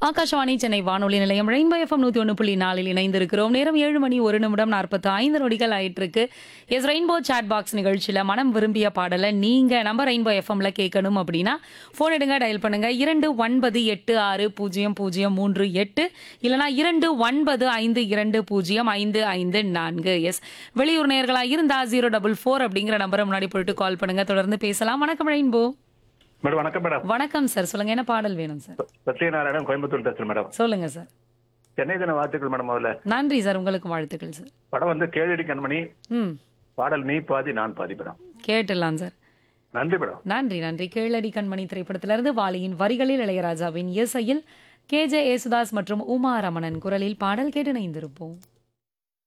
ஆகாஷவாணி சென்னை வானொலி நிலையம் rainbow FM நூத்தி ஒன்று புள்ளி நாலில் இணைந்திருக்கிறோம் நேரம் ஏழு மணி ஒரு நிமிடம் நாற்பத்தி ஐந்து நொடிகள் ஆயிட்டு இருக்கு எஸ் ரெயின்போ சாட் பாக்ஸ் நிகழ்ச்சியில மனம் விரும்பிய பாடலை நீங்க நம்ம ரெயின்போ எஃப்எம்ல கேட்கணும் அப்படின்னா போன் எடுங்க டயல் பண்ணுங்க இரண்டு ஒன்பது எட்டு ஆறு பூஜ்ஜியம் பூஜ்ஜியம் மூன்று எட்டு இல்லனா இரண்டு ஒன்பது ஐந்து இரண்டு பூஜ்ஜியம் ஐந்து ஐந்து நான்கு எஸ் வெளியூர் நேர்களா இருந்தா ஜீரோ டபுள் ஃபோர் அப்படிங்கிற நம்பரை முன்னாடி போயிட்டு கால் பண்ணுங்க தொடர்ந்து பேசலாம் வணக்கம் ரெயின்போ மேடம் வணக்கம் மேடம் வணக்கம் சார் சொல்லுங்க என்ன பாடல் வேணும் சார் சத்யநாராயணன் கோயம்புத்தூர் பேசுறேன் மேடம் சொல்லுங்க சார் சென்னை தின வாழ்த்துக்கள் மேடம் முதல்ல நன்றி சார் உங்களுக்கு வாழ்த்துக்கள் சார் படம் வந்து கேளடி கண்மணி ம் பாடல் நீ பாதி நான் பாதி மேடம் கேட்டுடலாம் சார் நன்றி மேடம் நன்றி நன்றி கீழடி கண்மணி திரைப்படத்திலிருந்து வாலியின் வரிகளில் இளையராஜாவின் இசையில் கே ஜே ஏசுதாஸ் மற்றும் உமா ரமணன் குரலில் பாடல் கேட்டு இணைந்திருப்போம்